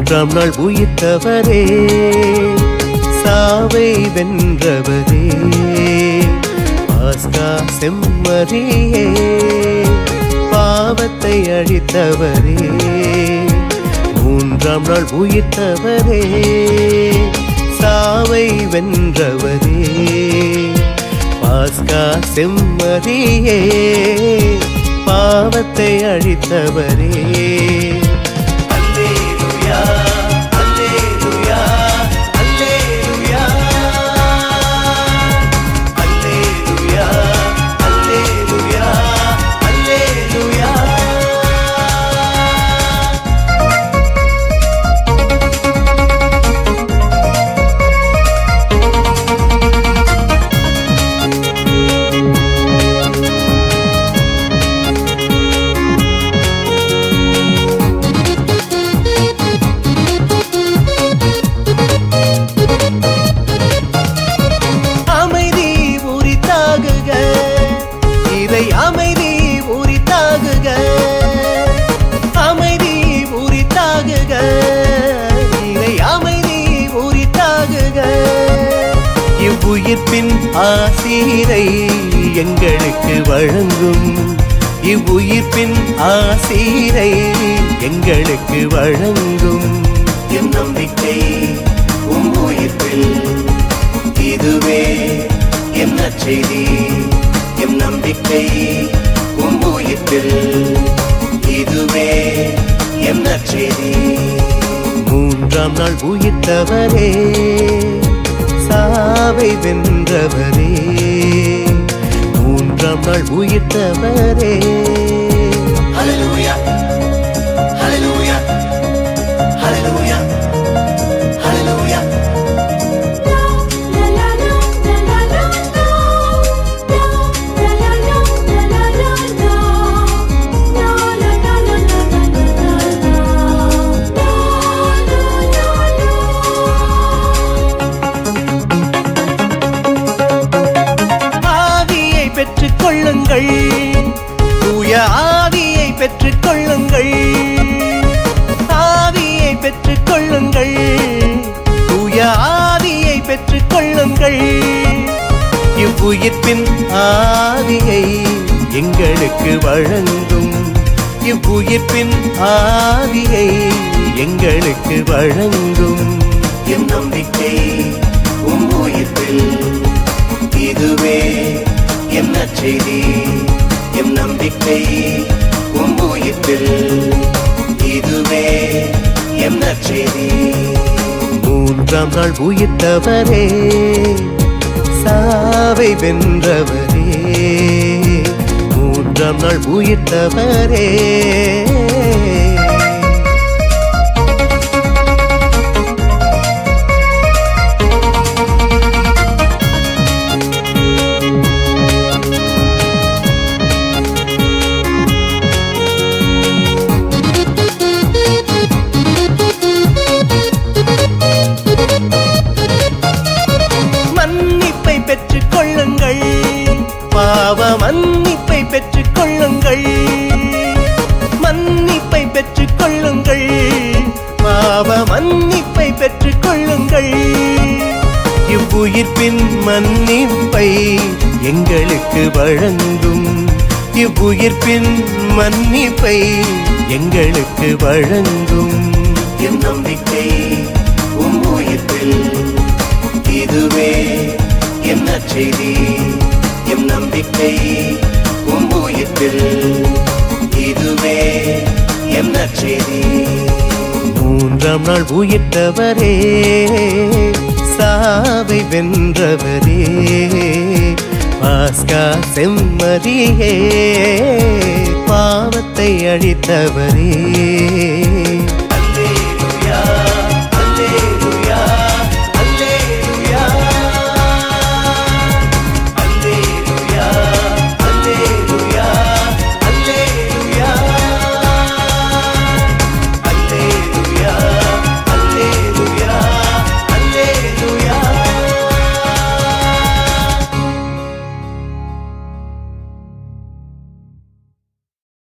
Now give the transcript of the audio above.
மூன்றாம் நாள் உயிர்த்தவரே சாவை வென்றவரே பாஸ்கா செம்மறியே பாவத்தை அழித்தவரே மூன்றாம் நாள் உயிர்த்தவரே சாவை வென்றவரே பாஸ்கா செம்மறியே பாவத்தை அழித்தவரே அல்லேலூயா அல்லேலூயா அல்லேலூயா அல்லேலூயா அல்லேலூயா அல்லேலூயா அமைதி உரித்தாகுக இறை அமைதி உரித்தாகுக அமைதி உரித்தாகுக இறை அமைதி உரித்தாகுக இவ்வுயிர்ப்பின் ஆசீரை எங்களுக்கு வழங்கும் இவ்வுயிர்ப்பின் ஆசீரை எங்களுக்கு வழங்கும் என் நம்பிக்கை உம் உயிர்ப்பில் இதுவே என்ன செய்தி எம் நம்பிக்கை உம் உயிர்ப்பில் இதுவே என்ன செய்தி மூன்றாம் நாள் உயிர்த்தவரே சாவை வென்றவரே மூன்றாம் நாள் உயிர்த்தவரே Hallelujah. Hallelujah. Hallelujah. Hallelujah. ஆவியை பெற்றுக் கொள்ளுங்கள் தூய ஆவியை பெற்றுக் கொள்ளுங்கள் ஆவியை பெற்றுக் கொள்ளுங்கள் தூய ஆவியை பெற்றுக் கொள்ளுங்கள் இவ்வுயிர்ப்பின் ஆவியை எங்களுக்கு வழங்கும் இவ்வுயிர்ப்பின் ஆவியை எங்களுக்கு வழங்கும் என் நம்பிக்கை உம் உயிர்ப்பில் இதுவே என்ன செய்தி எம் நம்பிக்கை உம் உயிர்ப்பில் இதுவே என்ன செய்தி மூன்றாம் நாள் உயிர்த்தவரே சாவை வென்றவரே மூன்றாம் நாள் உயிர்த்தவரே மன்னிப்பை பெற்றுக் கொள்ளுங்கள் பாவ மன்னிப்பை பெற்றுக் கொள்ளுங்கள் மன்னிப்பை பெற்றுக் கொள்ளுங்கள் பாவ மன்னிப்பை பெற்றுக் கொள்ளுங்கள் இவ்வுயிர்ப்பின் மன்னிப்பை எங்களுக்கு வழங்கும் இவ்வுயிர்ப்பின் மன்னிப்பை எங்களுக்கு வழங்கும் என் நம்பிக்கை உம் உயிர்ப்பில் இதுவே என்ன செய்தி எம் நம்பிக்கை உம் உயிர்ப்பில் இதுவே என்ன செய்தி மூன்றாம் நாள் உயிர்த்தவரே சாவை வென்றவரே பாஸ்கா செம்மறியே பாவத்தை அழித்தவரே